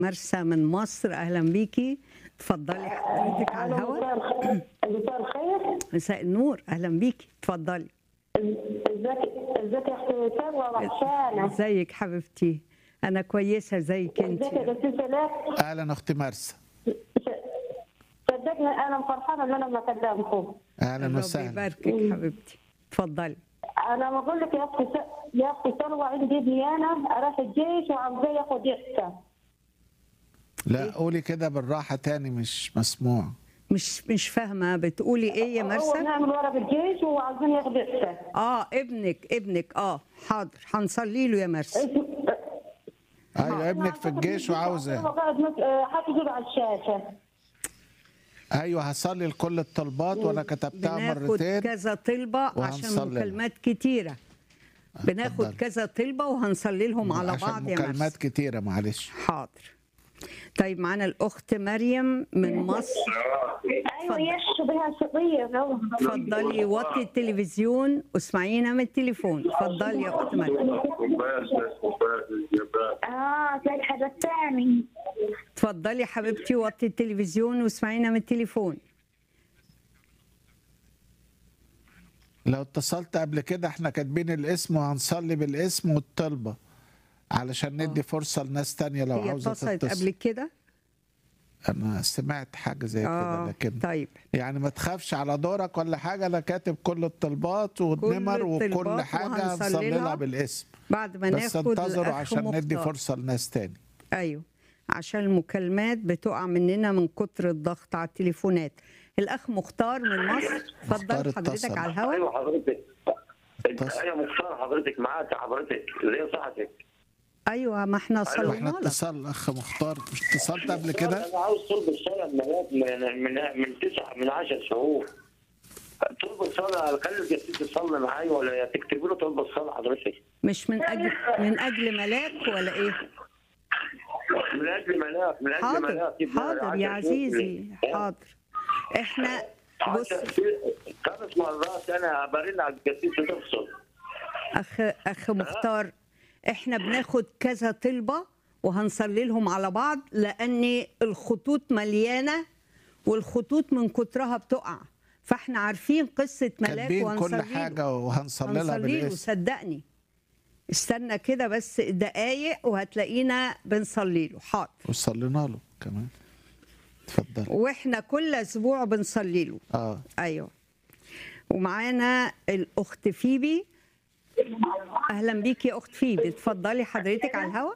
مرسى من مصر اهلا بيكي اتفضلي حضرتك على أهلا الهواء مساء الخير مساء الخير مساء النور اهلا بيكي اتفضلي ازيك ازيك يا اختي سلوى وحشانه ازيك حبيبتي انا كويسه زيك انت ازيك يا ست سلام اهلا اختي مرسى صدقني انا فرحانه ان انا بكلمكم اهلا ربي وسهلا يباركك حبيبتي اتفضلي انا بقول لك يا اختي س- يا اختي سلوى عندي ابني انا راح الجيش وعاوزاه ياخد يحسن لا قولي كده بالراحه تاني مش مسموع مش مش فاهمه بتقولي ايه يا هو مرسى نعمل ورق الجيش وعاوزين ياخد يحسن اه ابنك ابنك اه حاضر هنصلي له يا مرسى ايوه ابنك في الجيش هو وعاوزه قاعد مس- آه، حاطط ايده على الشاشه ايوه هصلي لكل الطلبات وانا كتبتها بناخد مرتين كذا طلبة عشان وهنصلي لها. مكالمات كتيرة بناخد اتفضلي. كذا طلبة وهنصلي لهم على عشان بعض يا مكالمات مرسى كتيره معلش حاضر طيب معانا الأخت مريم من مصر ايوه يشوا بها شقيه اتفضلي وطي التلفزيون واسمعينا من التليفون اتفضلي يا أخت مريم اه زي الحاجه الثاني اتفضلي حبيبتي وطي التلفزيون واسمعينا من التليفون لو اتصلت قبل كده احنا كاتبين الاسم وهنصلي بالاسم والطلبه علشان ندي فرصه لناس تانية لو هي عاوزه اتصلت تتصل قبل كده انا سمعت حاجه زي كده اه لكن طيب يعني ما تخافش على دورك ولا حاجه انا كاتب كل الطلبات والنمر وكل الطلبات حاجه وهنصلي هنصلي لها. لها بالاسم بعد ما بس ناخد انتظروا الأخ عشان ندي مختار. فرصه لناس تاني ايوه عشان المكالمات بتقع مننا من كتر الضغط على التليفونات الاخ مختار من مصر مختار اتفضل حضرتك اتصل. على الهواء ايوه حضرتك اتصل. ايوه مختار حضرتك معاك حضرتك زي صحتك ايوه ما احنا واحنا صلينا لك اتصال اخ مختار مش اتصلت قبل كده انا عاوز طلب الصلاه من من من من تسع من 10 شهور طلب الصلاه خلي الجسيس تصلي معايا ولا تكتبوا له طلب الصلاه حضرتك مش من اجل من اجل ملاك ولا ايه من اجل ملاك من اجل حاضر ملاك يبقى حاضر 10 يا شهور. عزيزي حاضر احنا بص عشان في- خمس مرات انا برن على الجسيس تفصل اخ اخ مختار احنا بناخد كذا طلبه وهنصلي لهم على بعض لان الخطوط مليانه والخطوط من كترها بتقع فاحنا عارفين قصه ملاك كاتبين كل وهنصلي له. حاجه وهنصلي لها هنصلي له بالاسم صدقني استنى كده بس دقايق وهتلاقينا بنصلي له حاضر وصلينا له كمان اتفضل واحنا كل اسبوع بنصلي له اه ايوه ومعانا الاخت فيبي اهلا بيكي يا اخت فيبي اتفضلي حضرتك على الهواء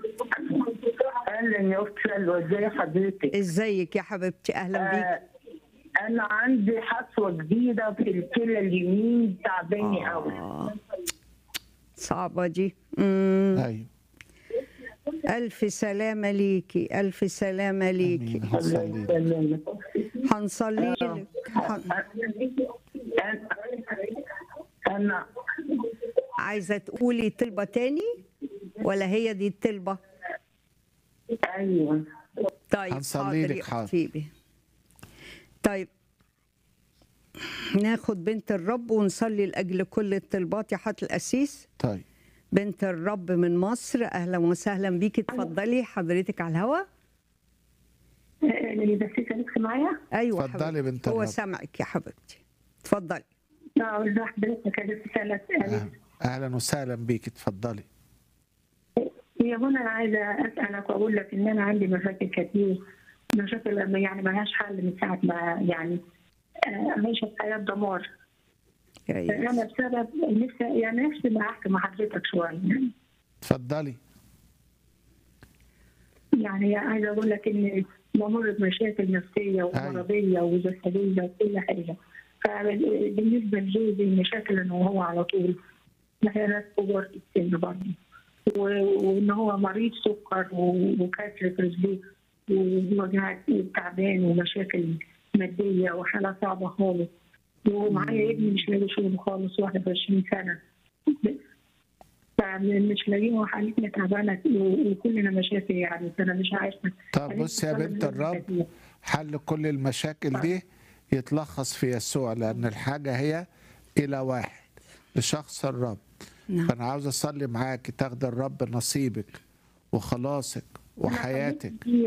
اهلا يا اخت سلوى ازي حضرتك ازيك يا حبيبتي اهلا بيكي آه انا عندي حصوه جديده في الكلى اليمين تعباني قوي آه. صعبه دي مم. ايوه الف سلامه ليكي الف سلامه ليكي امين هنصلي له. انا هنصلي لك هن- انا عايزه تقولي طلبه تاني ولا هي دي الطلبه ايوه طيب هنصلي حاضر لك، يا أخت حاضر. فيبي طيب ناخد بنت الرب ونصلي لاجل كل الطلبات يا حضره القسيس طيب بنت الرب من مصر اهلا وسهلا بيكي اتفضلي حضرتك على الهوا اللي بس سالك معايا ايوه اتفضلي حبيبتي. بنت هو الرب. سامعك يا حبيبتي اتفضلي عاوز حضرتك اللي سالك أهلا- اهلا وسهلا بيك اتفضلي يا منى انا عايزه اسالك واقول لك ان انا عندي مشاكل كتير مشاكل يعني ما لهاش حل من ساعه ما يعني آه، عايشه في حياه دمار يا انا يس. بسبب نفسي يعني نفسي ما احكي مع حضرتك شويه يعني اتفضلي يعني عايزه اقول لك ان بمر بمشاكل نفسيه ومرضيه وجسديه وكل حاجه فبالنسبه لجوزي مشاكل انه هو على طول ناس كبار في السن برضه و- وان هو مريض سكر و- وكسر في رجليه ووجع تعبان ومشاكل ماديه وحاله صعبه خالص ومعايا ابني مش لاقي شغل خالص 21 سنه فمش لاقيين وحالتنا تعبانه وكلنا مشاكل يعني فانا مش عارفه طب بص يا بنت الرب حل كل المشاكل دي يتلخص في يسوع لان الحاجه هي الى واحد لشخص الرب نعم. فانا عاوز اصلي معاك تاخد الرب نصيبك وخلاصك وحياتك